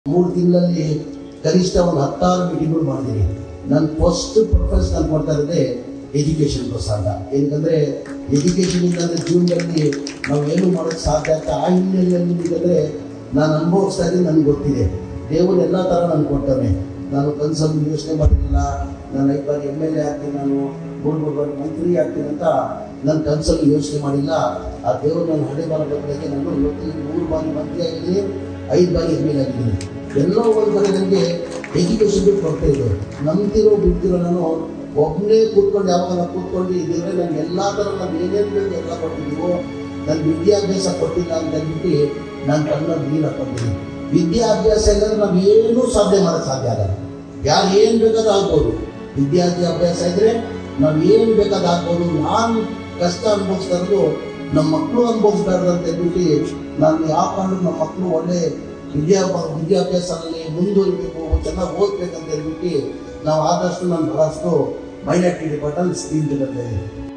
ಮೂರು ತಿಂಗಳಲ್ಲಿ ಕನಿಷ್ಠ ಒಂದು ಹತ್ತಾರು ಮೀಟಿಂಗ್ಗಳು ಮಾಡಿದ್ದೀನಿ ನನ್ನ ಫಸ್ಟ್ ಪ್ರೊಫೆಸ್ ನಾನು ಕೊಡ್ತಾ ಇರೋದೇ ಎಜುಕೇಷನ್ ಪ್ರಸಾದ ಏನಂದರೆ ಎಜುಕೇಷನ್ ಇಲ್ಲಾಂದರೆ ಜೀವನದಲ್ಲಿ ನಾವು ಏನು ಮಾಡೋಕ್ಕೆ ಸಾಧ್ಯ ಅಂತ ಆ ಹಿನ್ನೆಲೆಯಲ್ಲಿ ಏನಿದೆ ನಾನು ಅನುಭವಿಸ್ತಾ ಇದ್ದೀನಿ ನನಗೆ ಗೊತ್ತಿದೆ ದೇವರು ಎಲ್ಲ ಥರ ನನಗೆ ಕೊಟ್ಟವನೆ ನಾನು ಕನಸಲ್ಲಿ ಯೋಚನೆ ಮಾಡಿರಲಿಲ್ಲ ನಾನು ಐದು ಬಾರಿ ಎಮ್ ಎಲ್ ಎ ಆಗ್ತೀನಿ ನಾನು ಮೂರು ಮೂರು ಬಾರಿ ಮಂತ್ರಿ ಆಗ್ತೀನಿ ಅಂತ ನನ್ನ ಕನಸಲ್ಲಿ ಯೋಚನೆ ಮಾಡಿಲ್ಲ ಆ ದೇವರು ನನ್ನ ಹಣೆ ಬರ ಬಂದಾಗ ನಾನು ಇವತ್ತು ಮೂರು ಬಾರಿ ಮಂತ್ರಿ ಆಗಿದ್ದೀನಿ ಐದು ಬಾರಿ ಎಮ್ ಎಲ್ ಎ ಆಗಿದ್ದೀನಿ ಎಲ್ಲೋ ಒಂದು ಕಡೆ ನನಗೆ ಎಜುಕೇಷನ್ ಕೊಡ್ತಾ ಇದೆ ನಂಬ್ತಿರೋ ಬಿಡ್ತಿರೋ ನಾನು ಒಬ್ಬನೇ ಕೂತ್ಕೊಂಡು ಯಾವಾಗ ನಾನು ಕೂತ್ಕೊಂಡು ಇದ್ದಿದ್ರೆ ನನಗೆ ಎಲ್ಲ ಥರ ನಾನು ಏನೇನು ಬೇಕು ಎಲ್ಲ ಕೊಟ್ಟಿದ್ದೀವೋ ನನ್ನ ವಿದ್ಯಾಭ್ಯಾಸ ಕೊಟ್ಟಿಲ್ಲ ಅಂತ ಅಂದ್ಬಿಟ್ಟು ನಾನು ಕಣ್ಣಲ್ಲಿ ನೀರು ಹಾಕೊಂಡಿದ್ದೀನಿ ವಿದ್ಯಾಭ್ಯಾಸ ಇಲ್ಲದ್ರೆ ನಾವು ಏನೂ ಸಾಧನೆ ಮಾಡೋಕ್ಕೆ ಸಾಧ್ಯ ಆಗಲ್ಲ ಯಾರು ಏನು ಬೇಕಾದ್ರೂ ಆಗ್ಬೋದು ವಿದ್ಯಾಭ್ಯಾಸ ಇದ್ರೆ ನಾವು ಏನು ಬೇಕಾದ್ರೂ ಆಗ್ಬೋದು ನಾನು ಕಷ್ಟ ಅನುಭವಿಸ್ತಾ ಇರೋದು ನಮ್ಮ ಮಕ್ಕಳು ಅನುಭವಿಸ್ಬಾರ್ದು ಅಂತ ಹೇಳ್ಬಿಟ್ಟು ನಾನು ಯಾವ ಕಾರಣಕ್ಕೂ ನಮ್ಮ ಮಕ್ಕಳು ಒಳ್ಳೆ ವಿದ್ಯಾ ವಿದ್ಯಾಭ್ಯಾಸದಲ್ಲಿ ಮುಂದುವರಿಬೇಕು ಚೆನ್ನಾಗಿ ಓದ್ಬೇಕಂತ ಹೇಳ್ಬಿಟ್ಟು ನಾವು ಆದಷ್ಟು ನಾನು ಬಹಳಷ್ಟು ಮೈನಾರಿಟಿ ಡಿಪಾರ್ಟ್ಮೆಂಟ್ ಸ್ಕೀಮ್ ತಗೊಳ್ತಾ ಇದ್ದೀವಿ